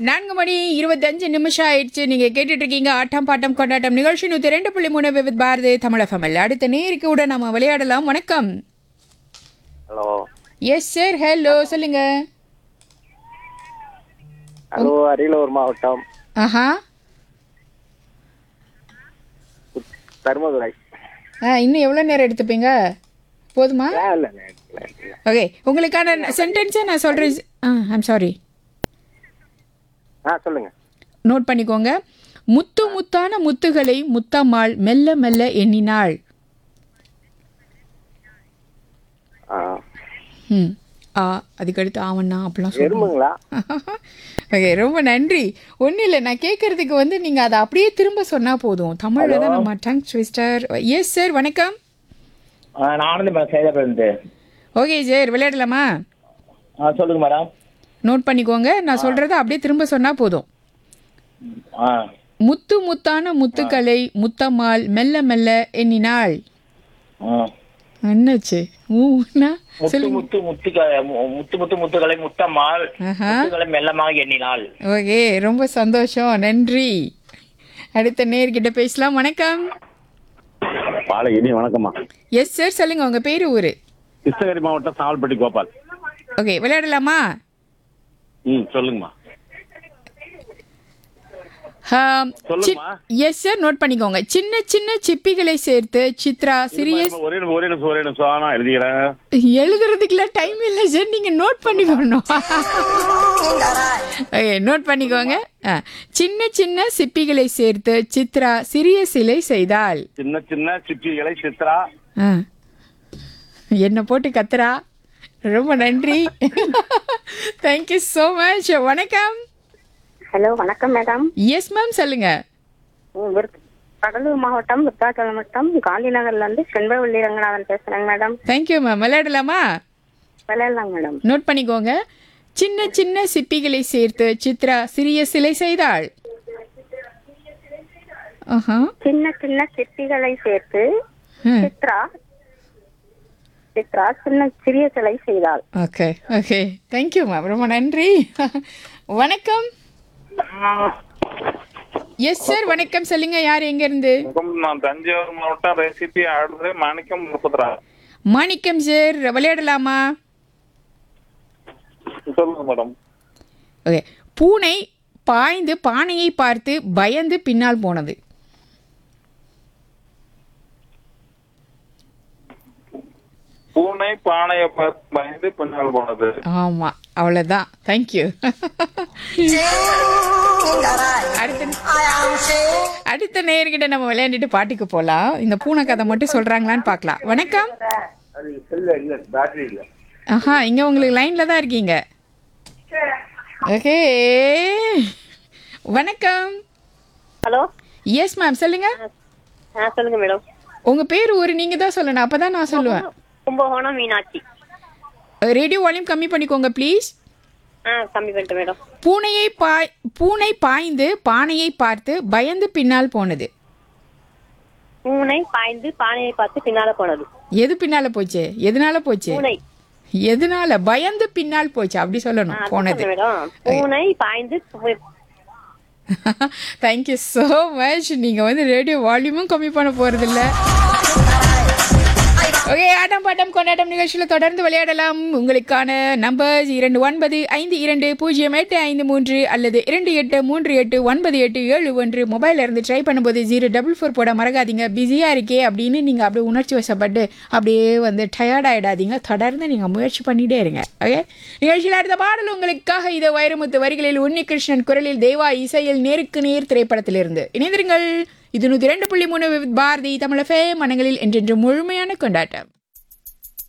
நான்கு மணி இருபத்தஞ்சு நிமிஷம் ஆயிடுச்சு நீங்க கேட்டுட்டு இருக்கீங்க ஆட்டம் பாட்டம் கொண்டாட்டம் நிகழ்ச்சி நூத்தி ரெண்டு புள்ளி மூணு வித் பாரதி தமிழகமல் அடுத்த நேருக்கு கூட நம்ம விளையாடலாம் வணக்கம் ஹலோ எஸ் சார் ஹலோ சொல்லுங்க ஹலோ அரியலூர் மாவட்டம் ஆஹா தருமதுரை ஆ இன்னும் எவ்வளோ நேரம் எடுத்துப்பீங்க போதுமா ஆ, இல்ல, இல்ல, இல்ல, இல்ல. ஓகே உங்களுக்கான சென்டென்ஸை நான் சொல்கிறேன் ஆ ஐம் சாரி ஆ சொல்லுங்க நோட் பண்ணிக்கோங்க முத்து முத்தான முத்துகளை முத்தம்மாள் மெல்ல மெல்ல எண்ணினாள் ஆ, ம் ஆ அதுக்கடுத்து ஆவண்ணா அப்படிலாம் சொல்லணும் எறும்புங்களா ஓகே ரொம்ப நன்றி ஒன்றும் இல்லை நான் கேட்கறதுக்கு வந்து நீங்கள் அதை அப்படியே திரும்ப சொன்னால் போதும் தமிழில் தான் நம்ம டங் ட்விஸ்டர் எஸ் சார் வணக்கம் நான் ஆனந்த் சேதப்பேருந்து ஓகே சார் விளையாடலாமா ஆ சொல்லுங்க மேடம் நோட் பண்ணிக்கோங்க நான் சொல்கிறத அப்படியே திரும்ப சொன்னால் போதும் ஆ முத்து முத்தான முத்துக்களை முத்தம்மாள் மெல்ல மெல்ல எண்ணினாள் ஆ. என்னாச்சு ஊனா முத்து முத்து முத்துக்களை மு- முத்து முத்து முத்துக்களை முத்தம்மாள் ஆஹா. முத்துக்களை மெல்லமாக எண்ணினாள் ஓகே ரொம்ப சந்தோஷம் நன்றி அடுத்த நேர்கிட்ட பேசலாம் வணக்கம் பாலகினி வணக்கம்மா எஸ் சார் சொல்லுங்க உங்க பேரு ஊரு கிருஷ்ணகிரி மாவட்டம் சாவல்பட்டி கோபால் ஓகே விளையாடலாமா ம் சொல்லுங்கம்மா சொல்லுங்கம்மா. எஸ் சார் நோட் பண்ணிக்கோங்க சின்ன சின்ன சிப்பிகளை சேர்த்து சித்ரா சிறிய ஒரே நிமிஷம், ஒரே நிமிஷம் ஒரே நிமிஷம் நான் எழுதிக்கிறேன் எழுதுறதுக்குலாம் டைம் இல்லை சார் நீங்க நோட் பண்ணிக்கணும் ஓகே நோட் பண்ணிக்கோங்க ஆ, சின்ன சின்ன சிப்பிகளை சேர்த்து சித்ரா சிறிய சிலை செய்தாள் சின்ன சின்ன சிப்பிகளை சித்ரா ஆ. என்ன போட்டு கத்துறா ரொம்ப நன்றி தேங்க்யூ ஸோ மச் வணக்கம் ஹலோ வணக்கம் மேடம் எஸ் மேம் சொல்லுங்க ம், விருத்- கடலூர் மாவட்டம் விருத்தாச்சலம் வட்டம் காந்திநகர்ல இருந்து செண்பவள்ளி ரங்கநாதன் பேசுறேங்க மேடம் தேங்க்யூ மேம் விளையாடலாமா விளையாடலாம் மேடம் நோட் பண்ணிக்கோங்க சின்ன சின்ன சிப்பிகளை சேர்த்து சித்ரா சிறிய சிலை செய்தாள் ஆஹா சின்ன சின்ன சிற்பிகளை சேர்த்து ம். சித்ரா சித்ரா சின்ன சிறிய சிலை செய்தாள் ஓகே ஓகே தேங்க்யூ மேம் ரொம்ப நன்றி வணக்கம் எஸ் சார் வணக்கம் சொல்லுங்க யார் எங்க இருந்து வணக்கம் நான் தஞ்சாவூர் மாவட்டம் ரெசிபி ஆடுறது மாணிக்கம் முப்பதுரா மாணிக்கம் சார் விளையாடலாமா சொல்லுங்க மேடம் ஓகே பூனை பாய்ந்து பானையை பார்த்து பயந்து பின்னால் போனது பூனை பானையை பார்த்து பயந்து பின்னால் போனது ஆமா அவ்வளவுதான் தேங்க்யூ அடுத்த அடுத்த நேயர்கிட்ட நம்ம விளையாண்டுட்டு பாட்டுக்கு போலாம் இந்த பூனை கதை மட்டும் சொல்றாங்களான்னு பார்க்கலாம் வணக்கம் ஆஹா இங்க உங்களுக்கு லைன்ல தான் இருக்கீங்க ஓகே வணக்கம் ஹலோ எஸ் மேம் சொல்லுங்க ஆ சொல்லுங்க மேடம் உங்க பேர் ஒரு நீங்க தான் சொல்லணும் அப்பதான் நான் சொல்லுவேன் கும்பகோணம் மீனாட்சி ரேடியோ வால்யூம் கம்மி பண்ணிக்கோங்க ப்ளீஸ் ஆ கம்மி பண்ணிட்டு மேடம் பூனையை பாய் பூனை பாய்ந்து பானையை பார்த்து பயந்து பின்னால் போனது பூனை பாய்ந்து பானையை பார்த்து பின்னால போனது எது பின்னால போச்சு எதனால போச்சு பூனை எதனால பயந்து பின்னால் போச்சு அப்படி சொல்லணும் போனது மேடம் பூனை பாய்ந்து தேங்க்யூ ஸோ மச் நீங்க வந்து ரேடியோ வால்யூமும் கம்மி பண்ண போறதில்ல ஓகே ஆட்டம் பாட்டம் கொண்டாட்டம் நிகழ்ச்சியில் தொடர்ந்து விளையாடலாம் உங்களுக்கான நம்பர்ஸ் இரண்டு ஒன்பது ஐந்து இரண்டு பூஜ்ஜியம் எட்டு ஐந்து மூன்று அல்லது இரண்டு எட்டு மூன்று எட்டு ஒன்பது எட்டு ஏழு ஒன்று மொபைல்ல இருந்து ட்ரை பண்ணும்போது ஜீரோ டபுள் ஃபோர் போட மறக்காதீங்க பிஸியாக இருக்கே அப்படின்னு நீங்கள் அப்படியே உணர்ச்சி வசப்பட்டு அப்படியே வந்து டயர்ட் ஆகிடாதீங்க தொடர்ந்து நீங்கள் முயற்சி பண்ணிகிட்டே இருங்க ஓகே நிகழ்ச்சியில் அடுத்த பாடல் உங்களுக்காக இதோ வைரமுத்து வரிகளில் உன்னிகிருஷ்ணன் குரலில் தேவா இசையில் நேருக்கு நேர் திரைப்படத்திலிருந்து இணைந்திருங்கள் இது நூற்றி ரெண்டு புள்ளி மூணு பாரதி தமிழ் ஃபே மனங்களில் என்றென்று முழுமையான கொண்டாட்டம்